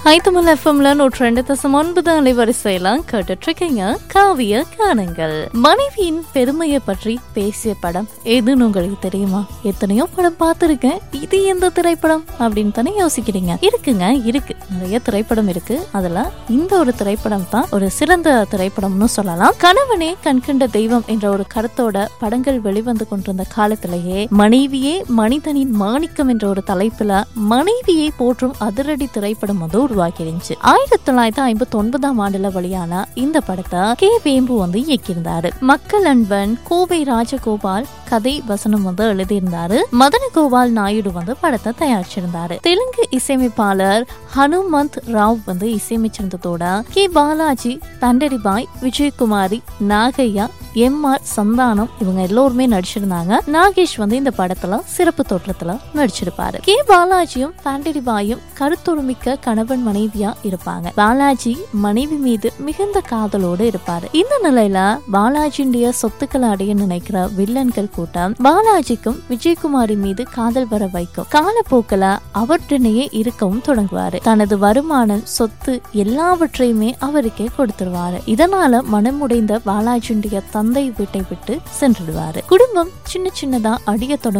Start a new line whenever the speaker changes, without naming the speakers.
ஐத்தமிழ் எஃப்எம்ல நூற்றி ரெண்டு தசம் ஒன்பது அலைவரிசையெல்லாம் கேட்டுட்டு இருக்கீங்க காவிய காணுங்கள் மனைவியின் பெருமையை பற்றி பேசிய படம் எதுன்னு உங்களுக்கு தெரியுமா எத்தனையோ படம் பார்த்துருக்கேன் இது எந்த திரைப்படம் அப்படின்னு தானே யோசிக்கிறீங்க இருக்குங்க இருக்கு நிறைய திரைப்படம் இருக்கு அதுல இந்த ஒரு திரைப்படம் தான் ஒரு சிறந்த திரைப்படம்னு சொல்லலாம் கணவனே கண்கண்ட தெய்வம் என்ற ஒரு கருத்தோட படங்கள் வெளிவந்து கொண்டிருந்த காலத்திலேயே மனைவியே மனிதனின் மாணிக்கம் என்ற ஒரு தலைப்புல மனைவியை போற்றும் அதிரடி திரைப்படம் வந்து உருவாக்கி இருந்துச்சு ஆயிரத்தி தொள்ளாயிரத்தி ஐம்பத்தி ஒன்பதாம் ஆண்டுல வெளியான இந்த படத்தை கே வேம்பு வந்து இயக்கியிருந்தாரு மக்கள் அன்பன் கோவை ராஜகோபால் கதை வசனம் வந்து எழுதியிருந்தாரு மதன கோபால் நாயுடு வந்து படத்தை தயாரிச்சிருந்தாரு தெலுங்கு இசையமைப்பாளர் ஹனுமந்த் ராவ் வந்து இசையமைச்சிருந்ததோட K Balaji Pandaribai Vijayakumari Nagaiah M R Santhanam இவங்க எல்லோருமே நடிச்சிருந்தாங்க நாகேஷ் வந்து இந்த படத்துல சிறப்பு தோற்றத்துல நடிச்சிருப்பாரு கே பாலாஜியும் பாண்டிரிபாயும் கருத்தொருமிக்க கணவன் மனைவியா இருப்பாங்க பாலாஜி மனைவி மீது மிகுந்த காதலோடு இருப்பாரு இந்த நிலையில பாலாஜியுடைய சொத்துக்களை அடைய நினைக்கிற வில்லன்கள் கூட்டம் பாலாஜிக்கும் விஜயகுமாரி மீது காதல் வர வைக்கும் காலப்போக்கில் அவருடனேயே இருக்கவும் தொடங்குவாரு தனது வருமானம் சொத்து எல்லாவற்றையுமே அவருக்கே கொடுத்துருவாரு இதனால மனமுடைந்த பாலாஜியுடைய தந்தை வீட்டை விட்டு சென்றுடுவாரு குடும்பம் சின்ன சின்னதா அடிய தொடங்கும்